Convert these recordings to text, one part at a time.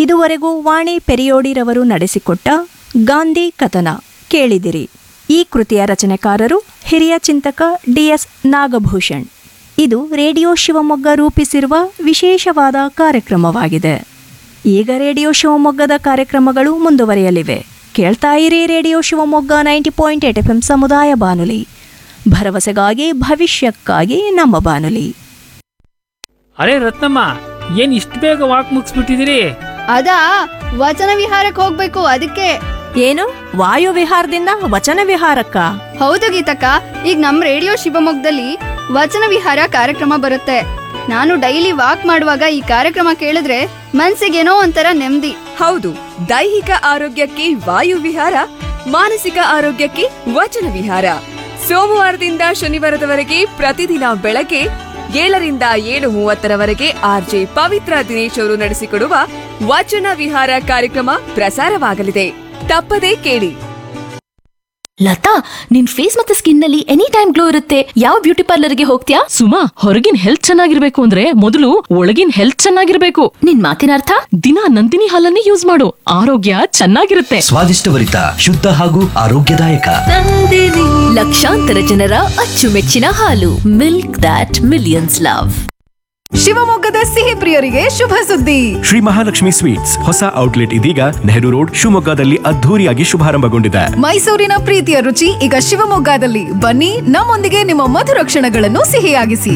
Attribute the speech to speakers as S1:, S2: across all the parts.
S1: ಇದುವರೆಗೂ ವಾಣಿ ಪೆರಿಯೋಡಿರವರು ನಡೆಸಿಕೊಟ್ಟ ಗಾಂಧಿ ಕಥನ ಕೇಳಿದಿರಿ ಈ ಕೃತಿಯ ರಚನೆಕಾರರು ಹಿರಿಯ ಚಿಂತಕ ಡಿಎಸ್ ನಾಗಭೂಷಣ್ ಇದು ರೇಡಿಯೋ ಶಿವಮೊಗ್ಗ ರೂಪಿಸಿರುವ ವಿಶೇಷವಾದ ಕಾರ್ಯಕ್ರಮವಾಗಿದೆ ಈಗ ರೇಡಿಯೋ ಶಿವಮೊಗ್ಗದ ಕಾರ್ಯಕ್ರಮಗಳು ಮುಂದುವರಿಯಲಿವೆ ಕೇಳ್ತಾ ಇರಿ radio Shivamogga ninety point eight F M ಸಮುದಾಯ ಬಾನುಲಿ ಭರವಸೆಗಾಗಿ ಭವಿಷ್ಯಕ್ಕಾಗಿ ನಮ್ಮ ಬಾನುಲಿ
S2: ಅರೆ ರತ್ನಮ್ಮ ಏನ್ ಇಷ್ಟು ಬೇಗ ವಾಕ್ ಮುಗಿಸ್ಬಿಟ್ಟಿದ್ದೀರಿ
S3: ಅದಾ ವಚನ ವಿಹಾರಕ್ಕೆ ಹೋಗ್ಬೇಕು ಅದಕ್ಕೆ
S1: ಏನು ವಾಯು ವಿಹಾರದಿಂದ ವಚನ ವಿಹಾರಕ್ಕ
S3: ಹೌದು ಗೀತಕ್ಕ ಈಗ ನಮ್ ರೇಡಿಯೋ ಶಿವಮೊಗ್ಗದಲ್ಲಿ ವಚನ ವಿಹಾರ ಕಾರ್ಯಕ್ರಮ ಬರುತ್ತೆ ನಾನು ಡೈಲಿ ವಾಕ್ ಮಾಡುವಾಗ ಈ ಕಾರ್ಯಕ್ರಮ ಕೇಳಿದ್ರೆ ಮನ್ಸಿಗೇನೋ ಒಂಥರ ನೆಮ್ಮದಿ
S4: ಹೌದು ದೈಹಿಕ ಆರೋಗ್ಯಕ್ಕೆ ವಾಯು ವಿಹಾರ ಮಾನಸಿಕ ಆರೋಗ್ಯಕ್ಕೆ ವಚನ ವಿಹಾರ ಸೋಮವಾರದಿಂದ ಶನಿವಾರದವರೆಗೆ ಪ್ರತಿದಿನ ಬೆಳಗ್ಗೆ ಏಳರಿಂದ ಏಳು ಮೂವತ್ತರವರೆಗೆ ಆರ್ಜೆ ಪವಿತ್ರ ದಿನೇಶ್ ಅವರು ನಡೆಸಿಕೊಡುವ ವಚನ ವಿಹಾರ ಕಾರ್ಯಕ್ರಮ ಪ್ರಸಾರವಾಗಲಿದೆ ತಪ್ಪದೇ ಕೇಳಿ
S5: ಲತಾ ನಿನ್ ಫೇಸ್ ಮತ್ತೆ ಸ್ಕಿನ್ ನಲ್ಲಿ ಎನಿ ಟೈಮ್ ಗ್ಲೋ ಇರುತ್ತೆ ಯಾವ ಬ್ಯೂಟಿ ಪಾರ್ಲರ್ಗೆ ಹೋಗ್ತೀಯಾ
S6: ಸುಮಾ ಹೊರಗಿನ ಹೆಲ್ತ್ ಚೆನ್ನಾಗಿರ್ಬೇಕು ಅಂದ್ರೆ ಮೊದಲು ಒಳಗಿನ ಹೆಲ್ತ್ ಚೆನ್ನಾಗಿರ್ಬೇಕು
S5: ನಿನ್ ಮಾತಿನ ಅರ್ಥ
S6: ದಿನ ನಂದಿನಿ ಹಾಲನ್ನೇ ಯೂಸ್ ಮಾಡು ಆರೋಗ್ಯ ಚೆನ್ನಾಗಿರುತ್ತೆ
S7: ಸ್ವಾದಿಷ್ಟಭರಿತ ಶುದ್ಧ ಹಾಗೂ ಆರೋಗ್ಯದಾಯಕ
S5: ಲಕ್ಷಾಂತರ ಜನರ ಅಚ್ಚುಮೆಚ್ಚಿನ ಹಾಲು ಮಿಲ್ಕ್ ದಾಟ್ ಮಿಲಿಯನ್ಸ್ ಲವ್
S8: ಶಿವಮೊಗ್ಗದ ಸಿಹಿ ಪ್ರಿಯರಿಗೆ ಶುಭ ಸುದ್ದಿ
S9: ಶ್ರೀ ಮಹಾಲಕ್ಷ್ಮಿ ಸ್ವೀಟ್ಸ್ ಹೊಸ ಔಟ್ಲೆಟ್ ಇದೀಗ ನೆಹರು ರೋಡ್ ಶಿವಮೊಗ್ಗದಲ್ಲಿ ಅದ್ಧೂರಿಯಾಗಿ ಶುಭಾರಂಭಗೊಂಡಿದೆ
S8: ಮೈಸೂರಿನ ಪ್ರೀತಿಯ ರುಚಿ ಈಗ ಶಿವಮೊಗ್ಗದಲ್ಲಿ ಬನ್ನಿ ನಮ್ಮೊಂದಿಗೆ ನಿಮ್ಮ ಮಧುರ ಕ್ಷಣಗಳನ್ನು ಸಿಹಿಯಾಗಿಸಿ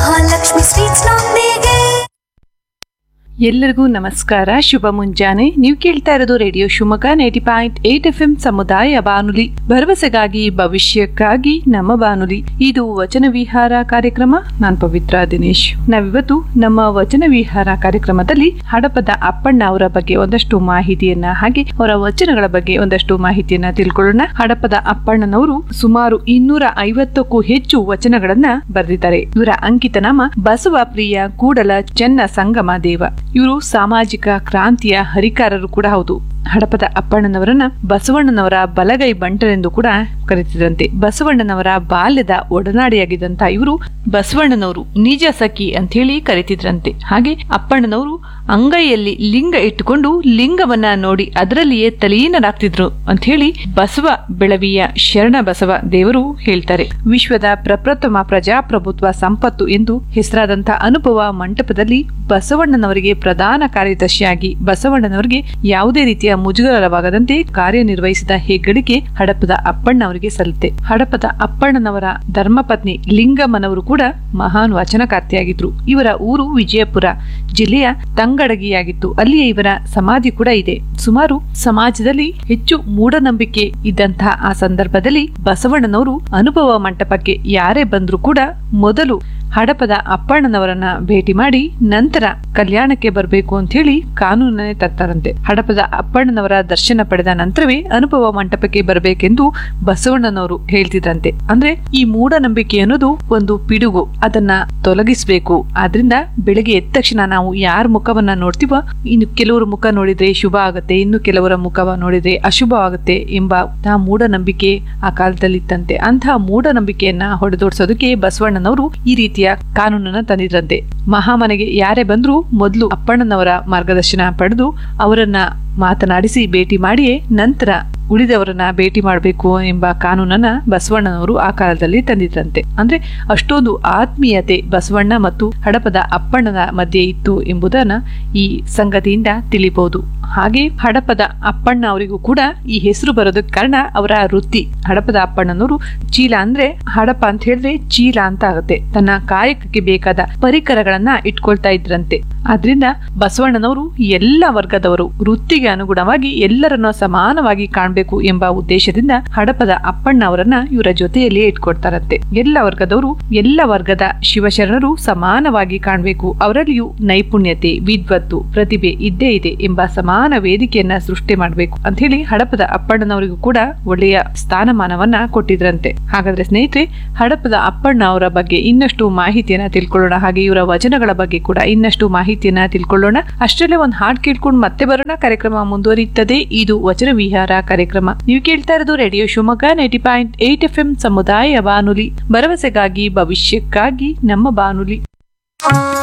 S10: ಎಲ್ಲರಿಗೂ ನಮಸ್ಕಾರ ಶುಭ ಮುಂಜಾನೆ ನೀವು ಕೇಳ್ತಾ ಇರೋದು radio Shivamogga ninety point eight F M ಸಮುದಾಯ ಬಾನುಲಿ ಭರವಸೆಗಾಗಿ ಭವಿಷ್ಯಕ್ಕಾಗಿ ನಮ್ಮ ಬಾನುಲಿ ಇದು ವಚನ ವಿಹಾರ ಕಾರ್ಯಕ್ರಮ ನಾನ್ ಪವಿತ್ರ ದಿನೇಶ್ ನಾವಿವತ್ತು ನಮ್ಮ ವಚನ ವಿಹಾರ ಕಾರ್ಯಕ್ರಮದಲ್ಲಿ ಹಡಪದ ಅಪ್ಪಣ್ಣ ಅವರ ಬಗ್ಗೆ ಒಂದಷ್ಟು ಮಾಹಿತಿಯನ್ನ ಹಾಗೆ ಅವರ ವಚನಗಳ ಬಗ್ಗೆ ಒಂದಷ್ಟು ಮಾಹಿತಿಯನ್ನ ತಿಳ್ಕೊಳ್ಳೋಣ ಹಡಪದ ಅಪ್ಪಣ್ಣನವರು ಸುಮಾರು ಇನ್ನೂರ ಐವತ್ತಕ್ಕೂ ಹೆಚ್ಚು ವಚನಗಳನ್ನ ಬರೆದಿದ್ದಾರೆ ಇವರ ಅಂಕಿತ ನಾಮ ಬಸವ ಪ್ರಿಯ ಕೂಡಲ ಚೆನ್ನ ಸಂಗಮ ದೇವ ಇವರು ಸಾಮಾಜಿಕ ಕ್ರಾಂತಿಯ ಹರಿಕಾರರು ಕೂಡ ಹೌದು ಹಡಪದ ಅಪ್ಪಣ್ಣನವರನ್ನ ಬಸವಣ್ಣನವರ ಬಲಗೈ ಬಂಟರೆಂದು ಕೂಡ ಕರೆತಿದ್ರಂತೆ ಬಸವಣ್ಣನವರ ಬಾಲ್ಯದ ಒಡನಾಡಿಯಾಗಿದ್ದಂತ ಇವರು ಬಸವಣ್ಣನವರು ನಿಜ ಸಖಿ ಅಂತ ಹೇಳಿ ಕರೆತಿದ್ರಂತೆ ಹಾಗೆ ಅಪ್ಪಣ್ಣನವರು ಅಂಗೈಯಲ್ಲಿ ಲಿಂಗ ಇಟ್ಟುಕೊಂಡು ಲಿಂಗವನ್ನ ನೋಡಿ ಅದರಲ್ಲಿಯೇ ತಲೀನರಾಗ್ತಿದ್ರು ಅಂತ ಹೇಳಿ ಬಸವ ಬೆಳವಿಯ ಶರಣ ಬಸವ ದೇವರು ಹೇಳ್ತಾರೆ ವಿಶ್ವದ ಪ್ರಪ್ರಥಮ ಪ್ರಜಾಪ್ರಭುತ್ವ ಸಂಪತ್ತು ಎಂದು ಹೆಸರಾದಂತ ಅನುಭವ ಮಂಟಪದಲ್ಲಿ ಬಸವಣ್ಣನವರಿಗೆ ಪ್ರಧಾನ ಕಾರ್ಯದರ್ಶಿಯಾಗಿ ಬಸವಣ್ಣನವರಿಗೆ ಯಾವುದೇ ರೀತಿಯ ಮುಜುಗರವಾಗದಂತೆ ಕಾರ್ಯನಿರ್ವಹಿಸಿದ ಹೆಗ್ಗಳಿಕೆ ಹಡಪದ ಅಪ್ಪಣ್ಣ ಅವರಿಗೆ ಸಲ್ಲುತ್ತೆ ಹಡಪದ ಅಪ್ಪಣ್ಣನವರ ಧರ್ಮಪತ್ನಿ ಲಿಂಗಮ್ಮನವರು ಕೂಡ ಮಹಾನ್ ವಚನಕಾರ್ತಿಯಾಗಿದ್ರು ಇವರ ಊರು ವಿಜಯಪುರ ಜಿಲ್ಲೆಯ ತಂಗಡಗಿಯಾಗಿತ್ತು ಅಲ್ಲಿಯೇ ಇವರ ಸಮಾಧಿ ಕೂಡ ಇದೆ ಸುಮಾರು ಸಮಾಜದಲ್ಲಿ ಹೆಚ್ಚು ಮೂಢನಂಬಿಕೆ ಇದ್ದಂತಹ ಆ ಸಂದರ್ಭದಲ್ಲಿ ಬಸವಣ್ಣನವರು ಅನುಭವ ಮಂಟಪಕ್ಕೆ ಯಾರೇ ಬಂದ್ರು ಕೂಡ ಮೊದಲು ಹಡಪದ ಅಪ್ಪಣ್ಣನವರನ್ನ ಭೇಟಿ ಮಾಡಿ ನಂತರ ಕಲ್ಯಾಣಕ್ಕೆ ಬರಬೇಕು ಅಂತ ಹೇಳಿ ಕಾನೂನನ್ನೇ ತರ್ತಾರಂತೆ ಹಡಪದ ಅಪ್ಪಣ್ಣನವರ ದರ್ಶನ ಪಡೆದ ನಂತರವೇ ಅನುಭವ ಮಂಟಪಕ್ಕೆ ಬರಬೇಕೆಂದು ಬಸವಣ್ಣನವರು ಹೇಳ್ತಿದ್ರಂತೆ ಅಂದ್ರೆ ಈ ಮೂಢನಂಬಿಕೆ ಅನ್ನೋದು ಒಂದು ಪಿಡುಗು ಅದನ್ನ ತೊಲಗಿಸ್ಬೇಕು ಆದ್ರಿಂದ ಬೆಳಗ್ಗೆ ಎದ್ದ ತಕ್ಷಣ ನಾವು ಯಾರ ಮುಖವನ್ನ ನೋಡ್ತೀವೋ ಇನ್ನು ಕೆಲವರ ಮುಖ ನೋಡಿದ್ರೆ ಶುಭ ಆಗುತ್ತೆ ಇನ್ನು ಕೆಲವರ ಮುಖವ ನೋಡಿದ್ರೆ ಅಶುಭವಾಗುತ್ತೆ ಎಂಬ ಆ ಮೂಢನಂಬಿಕೆ ಆ ಕಾಲದಲ್ಲಿ ಇತ್ತಂತೆ ಅಂತಹ ಮೂಢನಂಬಿಕೆಯನ್ನ ಹೊಡೆದೋಡ್ಸೋದಕ್ಕೆ ಬಸವಣ್ಣನವರು ಈ ರೀತಿಯ ಕಾನೂನನ್ನ ತಂದಿದ್ರಂತೆ ಮಹಾಮನೆಗೆ ಯಾರೇ ಬಂದ್ರೂ ಮೊದಲು ಅಪ್ಪಣ್ಣನವರ ಮಾರ್ಗದರ್ಶನ ಪಡೆದು ಅವರನ್ನ ಮಾತನಾಡಿಸಿ ಭೇಟಿ ಮಾಡಿಯೇ ನಂತರ ಉಳಿದವರನ್ನ ಭೇಟಿ ಮಾಡಬೇಕು ಎಂಬ ಕಾನೂನನ್ನ ಬಸವಣ್ಣನವರು ಆ ಕಾಲದಲ್ಲಿ ತಂದಿದ್ರಂತೆ ಅಂದ್ರೆ ಅಷ್ಟೊಂದು ಆತ್ಮೀಯತೆ ಬಸವಣ್ಣ ಮತ್ತು ಹಡಪದ ಅಪ್ಪಣ್ಣನ ಮಧ್ಯೆ ಇತ್ತು ಎಂಬುದನ್ನ ಈ ಸಂಗತಿಯಿಂದ ತಿಳಿಬಹುದು ಹಾಗೆ ಹಡಪದ ಅಪ್ಪಣ್ಣ ಅವರಿಗೂ ಕೂಡ ಈ ಹೆಸರು ಬರೋದಕ್ಕೆ ಕಾರಣ ಅವರ ವೃತ್ತಿ ಹಡಪದ ಅಪ್ಪಣ್ಣನವರು ಚೀಲ ಅಂದ್ರೆ ಹಡಪ ಅಂತ ಹೇಳಿದ್ರೆ ಚೀಲ ಅಂತ ಆಗುತ್ತೆ ತನ್ನ ಕಾಯಕಕ್ಕೆ ಬೇಕಾದ ಪರಿಕರಗಳನ್ನ ಇಟ್ಕೊಳ್ತಾ ಇದ್ರಂತೆ ಆದ್ರಿಂದ ಬಸವಣ್ಣನವರು ಎಲ್ಲ ವರ್ಗದವರು ವೃತ್ತಿಗೆ ಅನುಗುಣವಾಗಿ ಎಲ್ಲರನ್ನ ಸಮಾನವಾಗಿ ಕಾಣಬೇಕು ಎಂಬ ಉದ್ದೇಶದಿಂದ ಹಡಪದ ಅಪ್ಪಣ್ಣ ಅವರನ್ನ ಇವರ ಜೊತೆಯಲ್ಲಿಯೇ ಇಟ್ಕೊಡ್ತಾರಂತೆ ಎಲ್ಲ ವರ್ಗದವರು ಎಲ್ಲ ವರ್ಗದ ಶಿವಶರಣರು ಸಮಾನವಾಗಿ ಕಾಣಬೇಕು ಅವರಲ್ಲಿಯೂ ನೈಪುಣ್ಯತೆ ವಿದ್ವತ್ತು ಪ್ರತಿಭೆ ಇದ್ದೇ ಇದೆ ಎಂಬ ಸಮಾನ ವೇದಿಕೆಯನ್ನ ಸೃಷ್ಟಿ ಮಾಡಬೇಕು ಅಂತ ಹೇಳಿ ಹಡಪದ ಅಪ್ಪಣ್ಣನವರಿಗೂ ಕೂಡ ಒಳ್ಳೆಯ ಸ್ಥಾನಮಾನವನ್ನ ಕೊಟ್ಟಿದ್ರಂತೆ ಹಾಗಾದ್ರೆ ಸ್ನೇಹಿತರೆ ಹಡಪದ ಅಪ್ಪಣ್ಣ ಅವರ ಬಗ್ಗೆ ಇನ್ನಷ್ಟು ಮಾಹಿತಿಯನ್ನ ತಿಳ್ಕೊಳ್ಳೋಣ ಹಾಗೆ ಇವರ ವಚನಗಳ ಬಗ್ಗೆ ಕೂಡ ಇನ್ನಷ್ಟು ಮಾಹಿತಿಯನ್ನ ತಿಳ್ಕೊಳ್ಳೋಣ ಅಷ್ಟರಲ್ಲೇ ಒಂದು ಹಾಡ್ ಕೇಳ್ಕೊಂಡು ಮತ್ತೆ ಬರೋಣ ಕಾರ್ಯಕ್ರಮ ಮುಂದುವರಿಯುತ್ತದೆ ಇದು ವಚನ ವಿಹಾರ ಕಾರ್ಯಕ್ರಮ ನೀವು ಕೇಳ್ತಾ ಇರೋದು radio Shivamogga ninety point eight F M ಸಮುದಾಯ ಬಾನುಲಿ ಭರವಸೆಗಾಗಿ ಭವಿಷ್ಯಕ್ಕಾಗಿ ನಮ್ಮ ಬಾನುಲಿ